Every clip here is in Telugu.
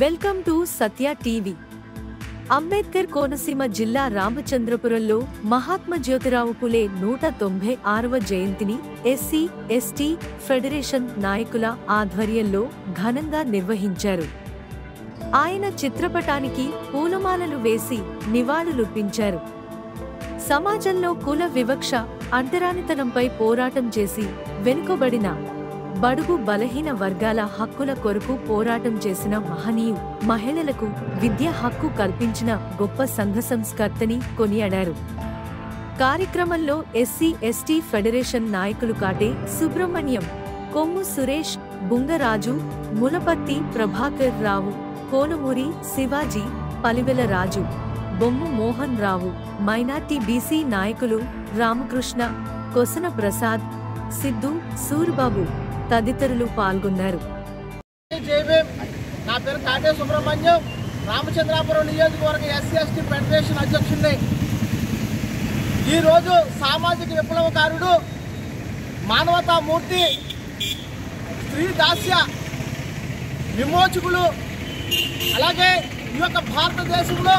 welcome to Satya TV Ambedkar Konaseema జిల్లా రామచంద్రపురంలో మహాత్మా జ్యోతిరావు పులే నూట తొంభై ఆరవ జయంతిని ఎస్సీ ఎస్టీ ఫెడరేషన్ నాయకుల ఆధ్వర్యంలో ఘనంగా నిర్వహించారు ఆయన చిత్రపటానికి పూలమాలలు వేసి నివాళులర్పించారు సమాజంలో కుల వివక్ష అంటరానితనంపై పోరాటం చేసి వెనుకబడిన బడుగు బలహీన వర్గాల హక్కుల కొరకు పోరాటం చేసిన మహనీయు మహిళలకు విద్య హక్కు కల్పించిన గొప్ప సంఘ సంస్కర్తని కొనియాడారు కార్యక్రమంలో ఎస్సీ ఎస్టీ ఫెడరేషన్ నాయకులు కాటే సుబ్రహ్మణ్యం కొమ్ము సురేష్ బుంగరాజు ములపత్తి ప్రభాకర్ రావు కోనమూరి శివాజీ పలివెల రాజు బొమ్ము మోహన్ రావు మైనార్టీ బీసీ నాయకులు రామకృష్ణ కొసన ప్రసాద్ సిద్ధు సూరిబాబు తదితరులు పాల్గొన్నారు జైభీం నా పేరు కాటే సుబ్రహ్మణ్యం రామచంద్రాపురం నియోజకవర్గ ఎస్సీ ఎస్టీ ఫెడరేషన్ అధ్యక్షుడిని ఈరోజు సామాజిక విప్లవకారుడు మానవతామూర్తి స్త్రీ దాస్య విమోచకులు అలాగే ఈ యొక్క భారతదేశంలో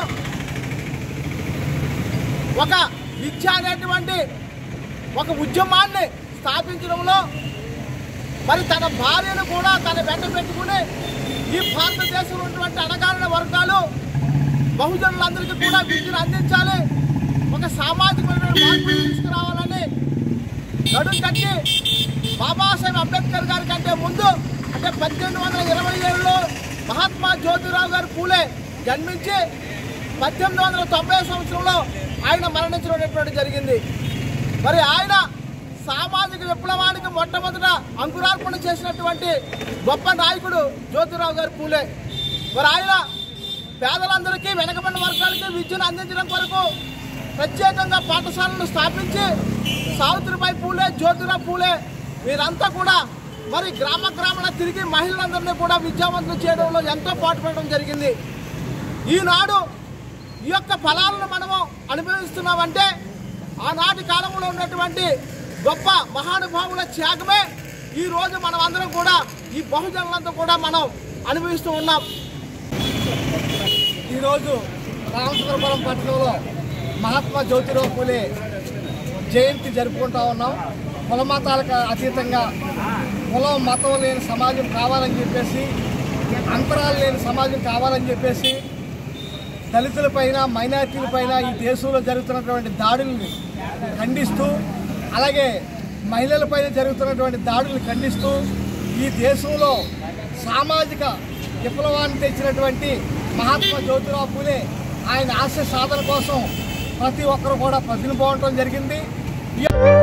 ఒక విద్య అనేటువంటి ఒక ఉద్యమాన్ని స్థాపించడంలో మరి తన భార్యను కూడా తన వెంట పెట్టుకుని ఈ భారతదేశంలో ఉన్నటువంటి అణగారిన వర్గాలు బహుజనులందరికీ కూడా విద్యను అందించాలి ఒక సామాజికమైన మార్పులు తీసుకురావాలని నడుం కట్టి బాబాసాహెబ్ అంబేద్కర్ గారి కంటే ముందు అంటే పద్దెనిమిది వందల ఇరవై ఏడులో మహాత్మా జ్యోతిరావు గారు పూలే జన్మించి పద్దెనిమిది వందల తొంభై సంవత్సరంలో ఆయన మరణించడం జరిగింది మరి ఆయన సామాజిక విప్లవానికి మొట్టమొదట అంకురార్పణ చేసినటువంటి గొప్ప నాయకుడు జ్యోతిరావు గారు పూలే మరి ఆయన పేదలందరికీ వెనకబడిన వర్గాలకి విద్యను అందించడం కొరకు ప్రత్యేకంగా పాఠశాలను స్థాపించి సావిత్రిబాయి పూలే జ్యోతిరావు పూలే వీరంతా కూడా మరి గ్రామ గ్రామాల తిరిగి మహిళలందరినీ కూడా విద్యావంతులు చేయడంలో ఎంతో పాటుపడడం జరిగింది ఈనాడు ఈ యొక్క ఫలాలను మనము అనుభవిస్తున్నామంటే ఆనాటి కాలంలో ఉన్నటువంటి గొప్ప మహానుభావుల త్యాగమే ఈ రోజు మనం అందరం కూడా ఈ బహుజనులంతా కూడా మనం అనుభవిస్తూ ఉన్నాం ఈరోజు రామచంద్రపురం పట్టణంలో మహాత్మా జ్యోతిరావు పూలే జయంతి జరుపుకుంటా ఉన్నాం కుల మతాలకు అతీతంగా కులం మతం లేని సమాజం కావాలని చెప్పేసి అంతరాలు లేని సమాజం కావాలని చెప్పేసి దళితులపైన మైనార్టీలపైన ఈ దేశంలో జరుగుతున్నటువంటి దాడుల్ని ఖండిస్తూ అలాగే మహిళలపైన జరుగుతున్నటువంటి దాడుల్ని ఖండిస్తూ ఈ దేశంలో సామాజిక విప్లవాన్ని తెచ్చినటువంటి మహాత్మా జ్యోతిరావు పూలే ఆయన ఆశయ సాధన కోసం ప్రతి ఒక్కరు కూడా ప్రతినిపోవటం జరిగింది ఈ